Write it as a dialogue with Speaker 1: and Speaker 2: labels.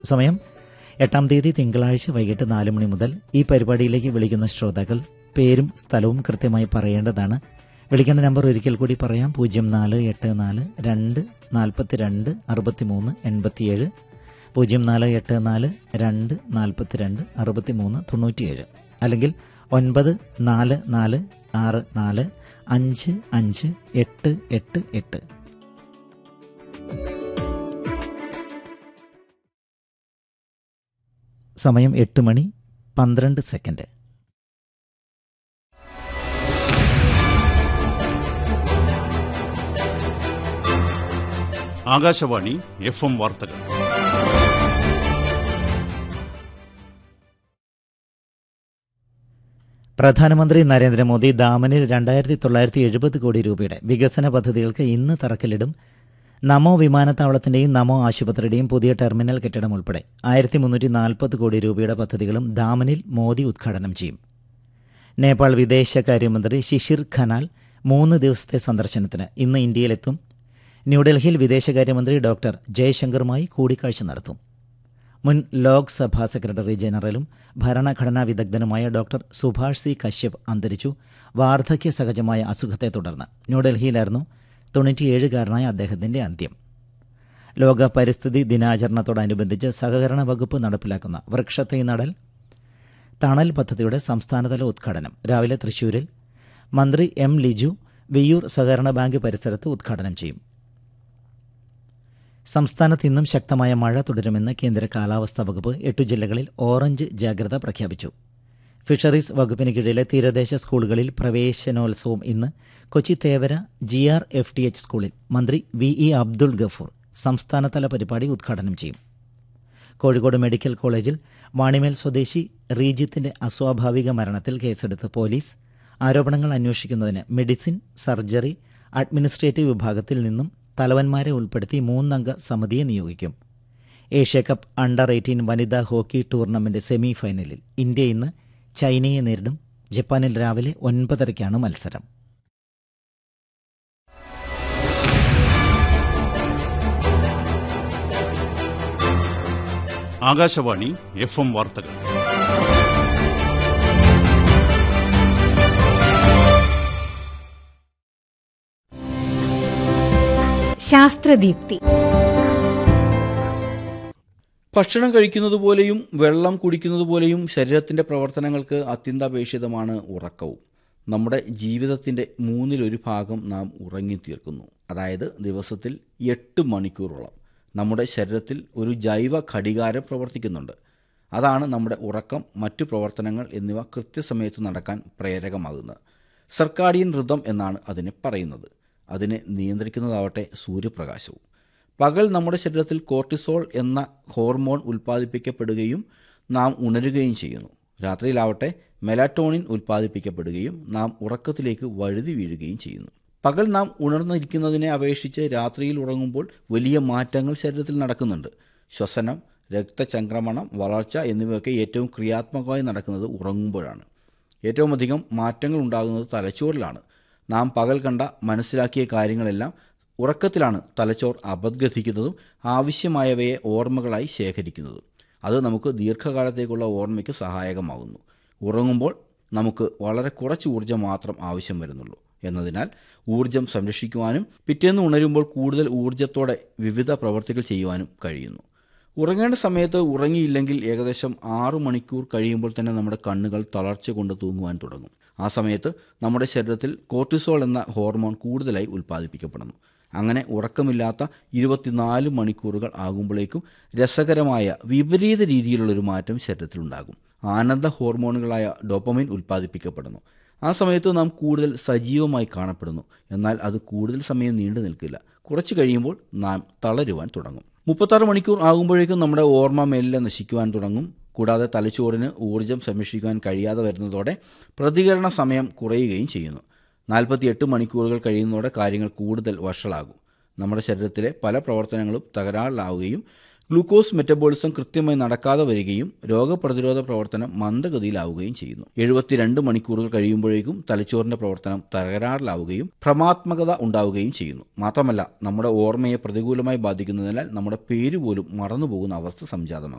Speaker 1: സമയം എട്ടാം തീയതി തിങ്കളാഴ്ച വൈകിട്ട് നാല് മണി മുതൽ ഈ പരിപാടിയിലേക്ക് വിളിക്കുന്ന ശ്രോതാക്കൾ പേരും സ്ഥലവും കൃത്യമായി പറയേണ്ടതാണ് വിളിക്കേണ്ട നമ്പർ ഒരിക്കൽ കൂടി പറയാം പൂജ്യം നാല് എട്ട് നാല് രണ്ട് നാൽപ്പത്തി രണ്ട് അറുപത്തി മൂന്ന് എൺപത്തിയേഴ് പൂജ്യം നാല് എട്ട് നാല് രണ്ട് നാൽപ്പത്തി രണ്ട് അറുപത്തി മൂന്ന് തൊണ്ണൂറ്റിയേഴ് അല്ലെങ്കിൽ ഒൻപത് നാല് നാല് ആറ് നാല് അഞ്ച് അഞ്ച് എട്ട് എട്ട് എട്ട് സമയം എട്ട് മണി പന്ത്രണ്ട് സെക്കൻഡ്
Speaker 2: ആകാശവാണി എഫ് എം വാർത്തകൾ
Speaker 1: പ്രധാനമന്ത്രി നരേന്ദ്രമോദി ദാമനിൽ രണ്ടായിരത്തി തൊള്ളായിരത്തി എഴുപത് കോടി രൂപയുടെ വികസന പദ്ധതികൾക്ക് ഇന്ന് തറക്കല്ലിടും നമോ വിമാനത്താവളത്തിന്റെയും നമോ ആശുപത്രിയുടെയും പുതിയ ടെർമിനൽ കെട്ടിടം ഉൾപ്പെടെ ആയിരത്തി മുന്നൂറ്റി നാൽപ്പത് കോടി രൂപയുടെ പദ്ധതികളും ദാമനിൽ മോദി ഉദ്ഘാടനം ചെയ്യും നേപ്പാൾ വിദേശകാര്യമന്ത്രി ശിശിർ ഖനാൽ മൂന്ന് ദിവസത്തെ സന്ദർശനത്തിന് ഇന്ന് ഇന്ത്യയിലെത്തും ന്യൂഡൽഹിയിൽ വിദേശകാര്യമന്ത്രി ഡോക്ടർ ജയശങ്കറുമായി കൂടിക്കാഴ്ച നടത്തും മുൻ ലോക്സഭാ സെക്രട്ടറി ജനറലും ഭരണഘടനാ വിദഗ്ധനുമായ ഡോക്ടർ സുഭാഷ് സി കശ്യപ് അന്തരിച്ചു വാർദ്ധക്യ സഹജമായ അസുഖത്തെ തുടർന്ന് ന്യൂഡൽഹിയിലായിരുന്നു തൊണ്ണൂറ്റിയേഴുകാരനായ അദ്ദേഹത്തിന്റെ അന്ത്യം ലോക പരിസ്ഥിതി ദിനാചരണത്തോടനുബന്ധിച്ച് സഹകരണ വകുപ്പ് നടപ്പിലാക്കുന്ന വൃക്ഷത്തൈ നടൽ തണൽ പദ്ധതിയുടെ സംസ്ഥാനതല ഉദ്ഘാടനം രാവിലെ തൃശൂരിൽ മന്ത്രി എം ലിജു വിയ്യൂർ സഹകരണ ബാങ്ക് പരിസരത്ത് ഉദ്ഘാടനം ചെയ്യും സംസ്ഥാനത്ത് ഇന്നും ശക്തമായ മഴ തുടരുമെന്ന് കേന്ദ്ര കാലാവസ്ഥാ വകുപ്പ് എട്ടു ജില്ലകളിൽ ഓറഞ്ച് ജാഗ്രത പ്രഖ്യാപിച്ചു ഫിഷറീസ് വകുപ്പിന് കീഴിലെ തീരദേശ സ്കൂളുകളിൽ പ്രവേശനോത്സവം ഇന്ന് Kochi Thevara G R F T H സ്കൂളിൽ മന്ത്രി വി ഇ അബ്ദുൾ ഗഫൂർ സംസ്ഥാനതല പരിപാടി ഉദ്ഘാടനം ചെയ്യും കോഴിക്കോട് മെഡിക്കൽ കോളേജിൽ വാണിമേൽ സ്വദേശി റീജിത്തിന്റെ അസ്വാഭാവിക മരണത്തിൽ കേസെടുത്ത് പോലീസ് ആരോപണങ്ങൾ അന്വേഷിക്കുന്നതിന് മെഡിസിൻ സർജറി അഡ്മിനിസ്ട്രേറ്റീവ് വിഭാഗത്തിൽ നിന്നും തലവന്മാരെ ഉൾപ്പെടുത്തി മൂന്നംഗ സമിതിയെ നിയോഗിക്കും ഏഷ്യാകപ്പ് അണ്ടർ എയ്റ്റീൻ വനിതാ hockey tournament semi final India ഇന്ന് ചൈനയെ നേരിടും ജപ്പാനിൽ രാവിലെ ഒൻപതരയ്ക്കാണ് മത്സരം
Speaker 2: ആകാശവാണി എഫ് എം വാർത്തകൾ
Speaker 3: ശാസ്ത്രദീപ്തി
Speaker 4: ഭക്ഷണം കഴിക്കുന്നത് പോലെയും വെള്ളം കുടിക്കുന്നത് പോലെയും ശരീരത്തിൻ്റെ പ്രവർത്തനങ്ങൾക്ക് അത്യന്താപേക്ഷിതമാണ് ഉറക്കവും നമ്മുടെ ജീവിതത്തിൻ്റെ മൂന്നിലൊരു ഭാഗം നാം ഉറങ്ങിത്തീർക്കുന്നു അതായത് ദിവസത്തിൽ എട്ട് മണിക്കൂറോളം നമ്മുടെ ശരീരത്തിൽ ഒരു ജൈവ ഘടികാരം പ്രവർത്തിക്കുന്നുണ്ട് അതാണ് നമ്മുടെ ഉറക്കം മറ്റു പ്രവർത്തനങ്ങൾ എന്നിവ കൃത്യസമയത്ത് നടക്കാൻ പ്രേരകമാകുന്നത് സർക്കാഡിയൻ ഋതം എന്നാണ് അതിനെ പറയുന്നത് അതിനെ നിയന്ത്രിക്കുന്നതാവട്ടെ സൂര്യപ്രകാശവും പകൽ നമ്മുടെ ശരീരത്തിൽ കോർട്ടിസോൾ എന്ന ഹോർമോൺ ഉൽപ്പാദിപ്പിക്കപ്പെടുകയും നാം ഉണരുകയും ചെയ്യുന്നു രാത്രിയിലാവട്ടെ മെലാറ്റോണിൻ ഉൽപ്പാദിപ്പിക്കപ്പെടുകയും നാം ഉറക്കത്തിലേക്ക് വഴുതി വീഴുകയും ചെയ്യുന്നു പകൽ നാം ഉണർന്നിരിക്കുന്നതിനെ അപേക്ഷിച്ച് രാത്രിയിൽ ഉറങ്ങുമ്പോൾ വലിയ മാറ്റങ്ങൾ ശരീരത്തിൽ നടക്കുന്നുണ്ട് ശ്വസനം രക്തചംക്രമണം വളർച്ച എന്നിവയൊക്കെ ഏറ്റവും ക്രിയാത്മകമായി നടക്കുന്നത് ഉറങ്ങുമ്പോഴാണ് ഏറ്റവും അധികം മാറ്റങ്ങൾ ഉണ്ടാകുന്നത് തലച്ചോറിലാണ് നാം പകൽ കണ്ട മനസ്സിലാക്കിയ കാര്യങ്ങളെല്ലാം ഉറക്കത്തിലാണ് തലച്ചോർ അപഗ്രഥിക്കുന്നതും ആവശ്യമായവയെ ഓർമ്മകളായി ശേഖരിക്കുന്നതും അത് നമുക്ക് ദീർഘകാലത്തേക്കുള്ള ഓർമ്മയ്ക്ക് സഹായകമാകുന്നു ഉറങ്ങുമ്പോൾ നമുക്ക് വളരെ കുറച്ച് ഊർജ്ജം മാത്രം ആവശ്യം വരുന്നുള്ളൂ എന്നതിനാൽ ഊർജ്ജം സംരക്ഷിക്കുവാനും പിറ്റേന്ന് ഉണരുമ്പോൾ കൂടുതൽ ഊർജ്ജത്തോടെ വിവിധ പ്രവർത്തികൾ ചെയ്യുവാനും കഴിയുന്നു ഉറങ്ങേണ്ട സമയത്ത് ഉറങ്ങിയില്ലെങ്കിൽ ഏകദേശം ആറു മണിക്കൂർ കഴിയുമ്പോൾ തന്നെ നമ്മുടെ കണ്ണുകൾ തളർച്ച കൊണ്ട് തൂങ്ങുവാൻ തുടങ്ങും ആ സമയത്ത് നമ്മുടെ ശരീരത്തിൽ കോർട്ടിസോൾ എന്ന ഹോർമോൺ കൂടുതലായി ഉൽപ്പാദിപ്പിക്കപ്പെടുന്നു അങ്ങനെ ഉറക്കമില്ലാത്ത ഇരുപത്തിനാല് മണിക്കൂറുകൾ ആകുമ്പോഴേക്കും രസകരമായ വിപരീത രീതിയിലുള്ളൊരു മാറ്റം ശരീരത്തിലുണ്ടാകും ആനന്ദ ഹോർമോണുകളായ ഡോപ്പമൈൻ ഉൽപ്പാദിപ്പിക്കപ്പെടുന്നു ആ സമയത്ത് നാം കൂടുതൽ സജീവമായി കാണപ്പെടുന്നു എന്നാൽ അത് കൂടുതൽ സമയം നീണ്ടു നിൽക്കില്ല കുറച്ച് കഴിയുമ്പോൾ നാം തളരുവാൻ തുടങ്ങും മുപ്പത്താറ് മണിക്കൂർ ആകുമ്പോഴേക്കും നമ്മുടെ ഓർമ്മ മെല്ലെ നശിക്കുവാൻ തുടങ്ങും കൂടാതെ തലച്ചോറിന് ഊർജ്ജം സംരക്ഷിക്കുവാൻ കഴിയാതെ വരുന്നതോടെ പ്രതികരണ സമയം കുറയുകയും ചെയ്യുന്നു നാൽപ്പത്തിയെട്ട് മണിക്കൂറുകൾ കഴിയുന്നതോടെ കാര്യങ്ങൾ കൂടുതൽ വഷളാകും നമ്മുടെ ശരീരത്തിലെ പല പ്രവർത്തനങ്ങളും തകരാറിലാവുകയും ഗ്ലൂക്കോസ് മെറ്റബോളിസം കൃത്യമായി നടക്കാതെ വരികയും രോഗപ്രതിരോധ പ്രവർത്തനം മന്ദഗതിയിലാവുകയും ചെയ്യുന്നു എഴുപത്തിരണ്ട് മണിക്കൂറുകൾ കഴിയുമ്പോഴേക്കും തലച്ചോറിന്റെ പ്രവർത്തനം തകരാറിലാവുകയും ഭ്രമാത്മകത ഉണ്ടാവുകയും ചെയ്യുന്നു മാത്രമല്ല നമ്മുടെ ഓർമ്മയെ പ്രതികൂലമായി ബാധിക്കുന്നതിനാൽ നമ്മുടെ പേര് പോലും മറന്നുപോകുന്ന അവസ്ഥ സംജാതമാകും